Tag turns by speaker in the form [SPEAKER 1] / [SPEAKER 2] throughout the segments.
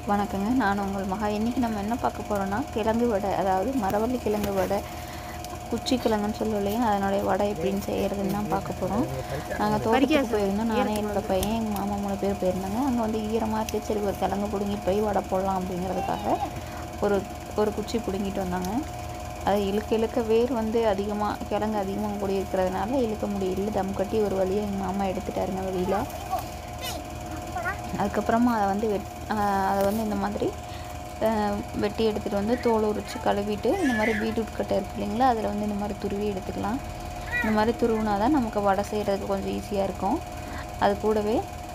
[SPEAKER 1] வணக்கங்க நான் உங்கள் மகா இன்றைக்கி நம்ம என்ன பார்க்க போகிறோன்னா கிழங்கு வடை அதாவது மரவள்ளி கிழங்கு வடை குச்சி கிழங்குன்னு சொல்லுவோம் இல்லையா அதனுடைய வடை எப்படின்னு செய்கிறதுன்னு தான் பார்க்க போகிறோம் நாங்கள் தோட்டத்துக்கு போயிருந்தோம் நானே என்னோட பையன் எங்கள் மாமா மூணு பேர் போயிருந்தாங்க அங்கே வந்து ஈரமாக இருந்துச்சு சரி ஒரு கிழங்கு பிடுங்கிட்டு போய் வடை போடலாம் அப்படிங்கிறதுக்காக ஒரு ஒரு குச்சி பிடுங்கிட்டு வந்தாங்க அதை இழுக்க இழுக்க வேர் வந்து அதிகமாக கிழங்கு அதிகமாக கூடி இருக்கிறதுனால இழுக்க முடியல தம் கட்டி ஒரு வழியாக எங்கள் மாமா எடுத்துட்டாருங்க வெளியில் அதுக்கப்புறமா அதை வந்து வெட் அதை வந்து இந்த மாதிரி அஹ், வெட்டி எடுத்துகிட்டு வந்து தோல் உரித்து கழுவிட்டு இந்த மாதிரி பீட்ரூட் கட்டை இருக்கு இல்லைங்களா அதில் வந்து இந்த மாதிரி துருவி எடுத்துக்கலாம் இந்த மாதிரி துருவினா தான் நமக்கு வடை செய்கிறதுக்கு கொஞ்சம் ஈஸியாக இருக்கும் அது கூடவே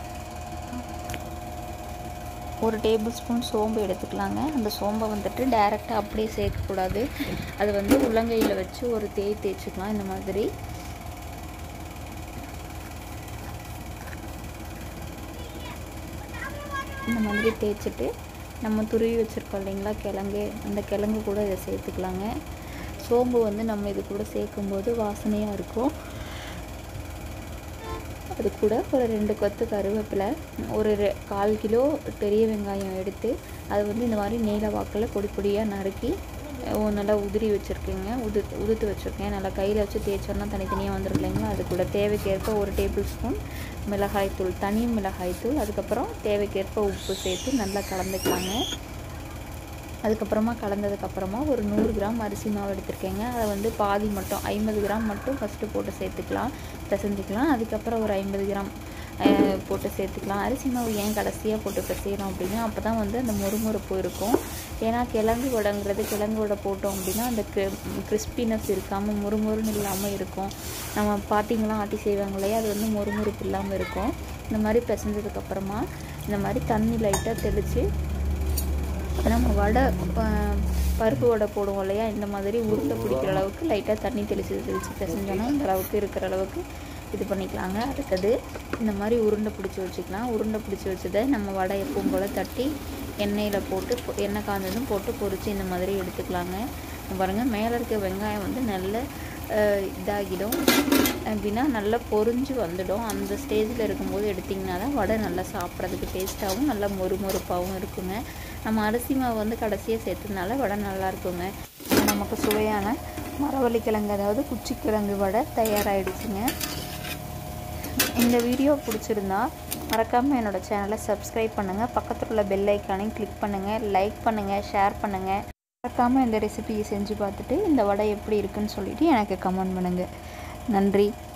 [SPEAKER 1] ஒரு டேபிள் ஸ்பூன் சோம்பு எடுத்துக்கலாங்க அந்த சோம்பை வந்துட்டு டைரெக்டாக அப்படியே சேர்க்கக்கூடாது அது வந்து உள்ளங்கையில் வச்சு ஒரு தேய் தேய்ச்சிக்கலாம் இந்த மாதிரி இந்த மாதிரி தேய்ச்சிட்டு நம்ம துருவி வச்சுருக்கோம் இல்லைங்களா கிழங்கு அந்த கிழங்கு கூட இதை சேர்த்துக்கலாங்க சோம்பு வந்து நம்ம இது கூட சேர்க்கும்போது வாசனையாக இருக்கும் அது கூட ஒரு ரெண்டு கொத்து கருவேப்பிலை ஒரு ரெ- கால் கிலோ பெரிய வெங்காயம் எடுத்து அது வந்து இந்த மாதிரி நீல வாக்கில் பொடி பொடியாக நறுக்கி அஹ் நல்லா உதிரி வச்சுருக்கேங்க உது உதுத்து வச்சுருக்கேன் நல்லா கையில் வச்சு தேய்ச்சோன்னா தனித்தனியாக வந்துடும் இல்லைங்களா அது கூட தேவைக்கேற்ப ஒரு டேபிள் ஸ்பூன் மிளகாய்த்தூள் தனி மிளகாய்த்தூள் அதுக்கப்புறம் தேவைக்கேற்ப உப்பு சேர்த்து நல்லா கலந்துக்கலாங்க அதுக்கப்புறமா கலந்ததுக்கப்புறமா ஒரு நூறு கிராம் அரிசி மாவு எடுத்திருக்கேங்க அதை வந்து பாதி மட்டும் ஐம்பது கிராம் மட்டும் ஃபஸ்ட்டு போட்டு சேர்த்துக்கலாம் பிசைஞ்சிக்கலாம் அதுக்கப்புறம் ஒரு ஐம்பது கிராம் அஹ், போட்டு சேர்த்துக்கலாம் அரிசி மாவு ஏன் கடைசியாக போட்டு பிசையணும் அப்படின்னா அப்போ தான் வந்து அந்த மொறுமொறுப்பு இருக்கும் ஏன்னா கிழங்கு வடைங்கிறது கிழங்கு வடை போட்டோம் அப்படின்னா அந்த கிறிஸ்பினஸ் இருக்காமல் முறுமுறுன்னு இல்லாமல் இருக்கும் நம்ம பாட்டிங்கெலாம் ஆட்டி செய்வாங்க இல்லையா அது வந்து மொறுமொறுப்பு இல்லாமல் இருக்கும் இந்த மாதிரி பிசைஞ்சதுக்கப்புறமா இந்த மாதிரி தண்ணி லைட்டாக தெளித்து நம்ம வடை அஹ், பருப்பு வடை போடுவோம் இல்லையா இந்த மாதிரி உருண்டை பிடிக்கிற அளவுக்கு லைட்டாக தண்ணி தெளித்து தெளித்து பிசைஞ்சோன்னா இந்த அளவுக்கு இருக்கிற அளவுக்கு இது பண்ணிக்கலாங்க அடுத்தது இந்த மாதிரி உருண்டை பிடிச்சி வச்சுக்கலாம் உருண்டை பிடிச்சி வச்சதை நம்ம வடை எப்பவும் போல் தட்டி எண்ணெயில் போட்டு பொ- எண்ணெய் காஞ்சதும் போட்டு பொரித்து இந்த மாதிரி எடுத்துக்கலாங்க இங்க பாருங்க மேலே இருக்க வெங்காயம் வந்து நல்ல அஹ், இதாகிடும் அப்படின்னா நல்லா பொரிஞ்சு வந்துடும் அந்த ஸ்டேஜில் இருக்கும்போது எடுத்திங்கன்னா தான் வடை நல்லா சாப்பிட்றதுக்கு டேஸ்ட்டாகவும் நல்லா மொறுமொறுப்பாகவும் இருக்குங்க நம்ம அரிசி மாவு வந்து கடைசியாக சேர்த்ததுனால வடை நல்லா இருக்குங்க இப்போ நமக்கு சுவையான மரவள்ளி கிழங்கு அதாவது குச்சிக்கிழங்கு வடை தயாராகிடுச்சுங்க இந்த வீடியோ பிடிச்சிருந்தா மறக்காமல் என்னோடய சேனலை சப்ஸ்கிரைப் பண்ணுங்கள் பக்கத்தில் உள்ள பெல் ஐக்கானையும் கிளிக் பண்ணுங்கள் லைக் பண்ணுங்கள் ஷேர் பண்ணுங்கள் மறக்காமல் இந்த ரெசிபியை செஞ்சு பார்த்துட்டு இந்த வடை எப்படி இருக்குன்னு சொல்லிட்டு எனக்கு கமெண்ட் பண்ணுங்கள் நன்றி